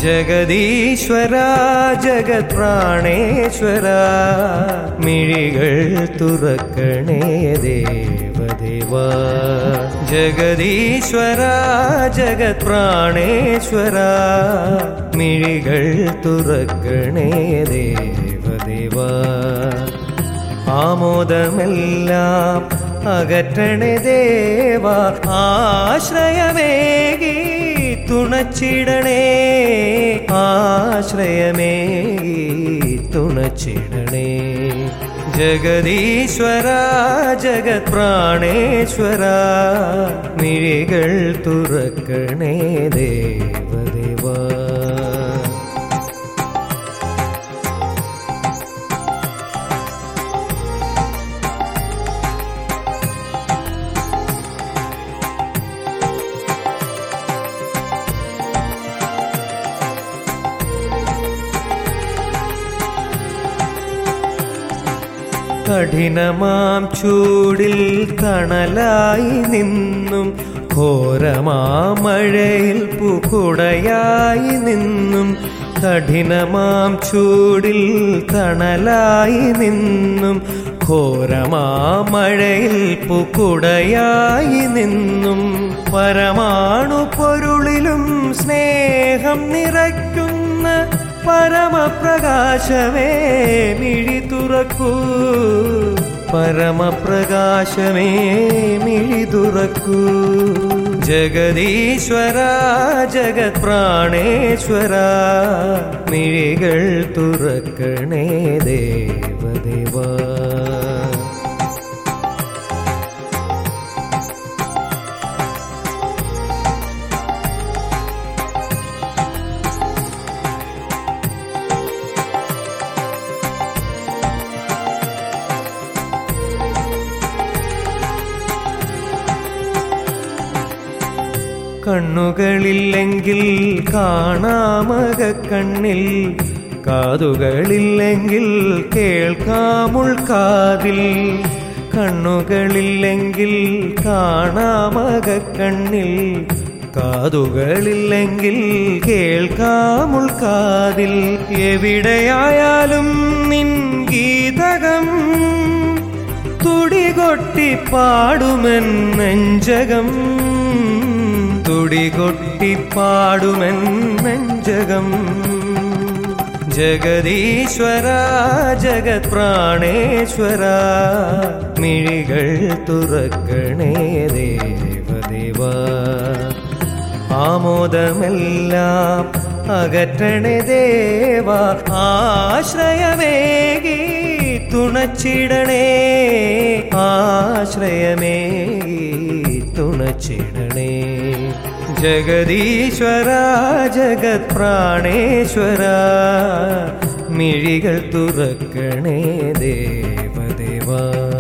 ജഗദീശ്വര ജഗത് പ്രാണേശ്വര മിഴികൾ തുറക്കണേ ദേവദേവ ജഗദീശ്വര ജഗത് പ്രാണേശ്വര മിഴികൾ തുറക്കണേ ദേവദേവ ആമോദമെല്ലാം അകറ്റണേ ദേവ ആശ്രയമേകി തുണച്ചിടണേ ആശ്രയമേകി തുണച്ചിടണേ ജഗദീശ്വര ജഗത് പ്രാണേശ്വര മിഴികൾ തുറക്കണേ ദേവദേവാ കഠിനമാം ചൂടിൽ തണലായി നിന്നും ഘോരമാമഴയിൽ പുകുടയായി നിന്നും കഠിനമാം ചൂടിൽ തണലായി നിന്നും ഘോരമാമഴയിൽ പുകുടയായി നിന്നും പരമാണു പൊരുളിലും സ്നേഹം നിറയ്ക്കുന്ന പരമപ്രകാശമേ മിഴി തുറക്കൂ പരമപ്രകാശമേ മിഴി തുറക്കൂ ജഗദീശ്വര ജഗത് പ്രാണേശ്വര മിഴികൾ തുറക്കണേ ദേവദേവാ കണ്ണുകളില്ലെങ്കിൽ കാണാമക കണ്ണിൽ കാതുകളില്ലെങ്കിൽ കേൾക്കാമുൾ കാതിൽ കണ്ണുകളില്ലെങ്കിൽ കാണാമക കണ്ണിൽ കാതുകളില്ലെങ്കിൽ കേൾക്കാമുൾ കാതിൽ എവിടെയായാലും നിൻ ഗീതകം തുടികൊട്ടി പാടുമെൻ നെഞ്ചകം തുടികൊട്ടി പാടുമെൻ നെഞ്ചകം ജഗദീശ്വര ജഗത് പ്രാണേശ്വര മിഴികൾ തുറക്കണേ ദേവദേവ ആമോദമെല്ലാം അകറ്റണേ ദേവ ആശ്രയമേകി തുണച്ചിടണേ ആശ്രയമേകി തുണച്ചിടണേ ജഗദീശ്വര ജഗത് പ്രാണേശ്വര മിഴികൾ തുറക്കണേ ദേവദേവാ